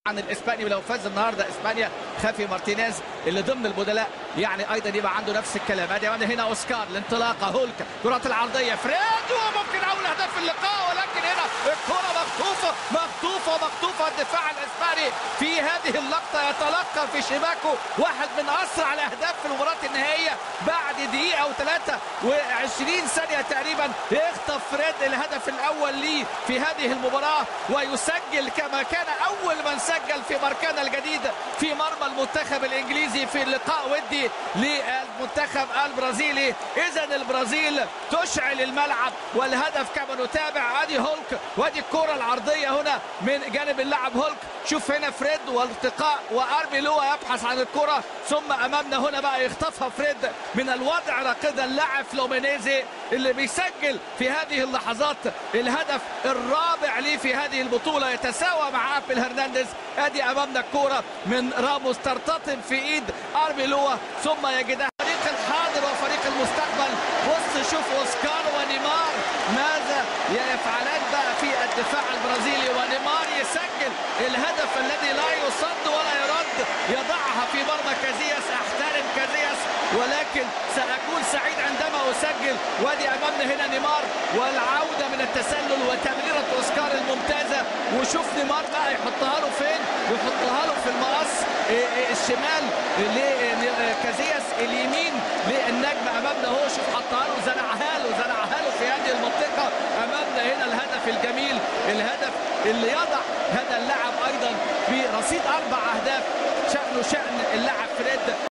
عن الاسباني ولو فاز النهارده اسبانيا خافي مارتينيز اللي ضمن البدلاء يعني ايضا يبقى عنده نفس الكلام ادي هنا اوسكار الانطلاقه هولك كرات العرضيه فريد وممكن اول اهداف اللقاء ولكن هنا الكره مخطوفه مخطوفه مخطوفه الدفاع الاسباني في هذه اللقطه يتلقى في شباكه واحد من اسرع الاهداف في المباراه النهائيه بعد دقيقه او 23 ثانيه تقريبا يخطف فريد الهدف الاول ليه في هذه المباراه ويسجل كما كان اول من سجل في ماركانا الجديد في مرمى المنتخب الانجليزي في لقاء ودي للمنتخب البرازيلي اذا البرازيل تشعل الملعب والهدف كما نتابع ادي هولك وادي الكره العرضيه هنا من جانب اللاعب هولك شوف هنا فريد والتقاء وارمي لوا يبحث عن الكره ثم امامنا هنا بقى يخطفها فريد من الوضع راقدا اللاعب فلومينيزي اللي بيسجل في هذه اللحظات الهدف الرابع ليه في هذه البطوله يتساوى مع ابل هرنانديز ادي امامنا الكوره من راموس ترتطم في ايد ارمي لوا ثم يجدها فريق الحاضر وفريق المستقبل بص شوف اوسكار ونيمار ماذا يفعلان بقى في الدفاع البرازيلي ونيمار يسجل الهدف الذي لا يصد ولا يرد يضعها في مرمى كازياس احترم كازياس ولكن ساكون سعيد عندما اسجل وادي امامنا هنا نيمار والعوده من التسلل وتمريره اوسكار الممتازه وشوف نيمار بقى يحطها له فين يحطها له في المقص الشمال لكازياس اليمين للنجم امامنا هو شوف حطها له زرعها له زرعها له في هذه المنطقه امامنا هنا الهدف الجميل الهدف اللي يضع هذا اللاعب ايضا في رصيد اربع اهداف شانه شان اللاعب فريد